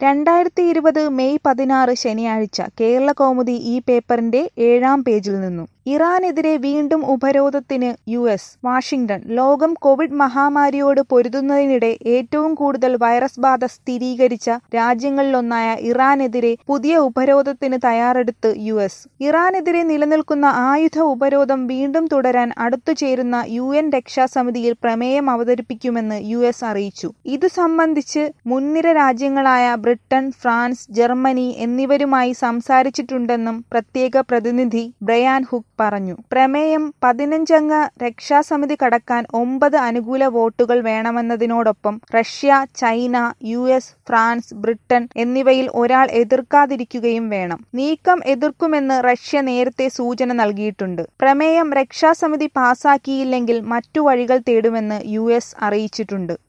രണ്ടായിരത്തി ഇരുപത് മെയ് പതിനാറ് ശനിയാഴ്ച കേരളകൗമുദി ഈ പേപ്പറിന്റെ ഏഴാം പേജിൽ നിന്നും ഇറാനെതിരെ വീണ്ടും ഉപരോധത്തിന് യു എസ് വാഷിംഗ്ടൺ ലോകം കോവിഡ് മഹാമാരിയോട് പൊരുതുന്നതിനിടെ ഏറ്റവും കൂടുതൽ വൈറസ് ബാധ സ്ഥിരീകരിച്ച രാജ്യങ്ങളിലൊന്നായ ഇറാനെതിരെ പുതിയ ഉപരോധത്തിന് തയ്യാറെടുത്ത് യു എസ് ഇറാനെതിരെ നിലനിൽക്കുന്ന ആയുധ ഉപരോധം വീണ്ടും തുടരാൻ അടുത്തു ചേരുന്ന യു എൻ രക്ഷാസമിതിയിൽ പ്രമേയം അവതരിപ്പിക്കുമെന്ന് യു എസ് അറിയിച്ചു ഇതു സംബന്ധിച്ച് മുൻനിര രാജ്യങ്ങളായ ബ്രിട്ടൻ ഫ്രാൻസ് ജർമ്മനി എന്നിവരുമായി സംസാരിച്ചിട്ടുണ്ടെന്നും പ്രത്യേക പ്രതിനിധി ബ്രയാൻ ഹുക്ക് പറഞ്ഞു പ്രമേയം പതിനഞ്ചംഗ രക്ഷാസമിതി കടക്കാൻ ഒമ്പത് അനുകൂല വോട്ടുകൾ വേണമെന്നതിനോടൊപ്പം Russia China U S France Britain എന്നിവയിൽ ഒരാൾ എതിർക്കാതിരിക്കുകയും വേണം നീക്കം എതിർക്കുമെന്ന് റഷ്യ നേരത്തെ സൂചന നൽകിയിട്ടുണ്ട് പ്രമേയം രക്ഷാസമിതി പാസാക്കിയില്ലെങ്കിൽ മറ്റു വഴികൾ തേടുമെന്ന് യു എസ് അറിയിച്ചിട്ടുണ്ട്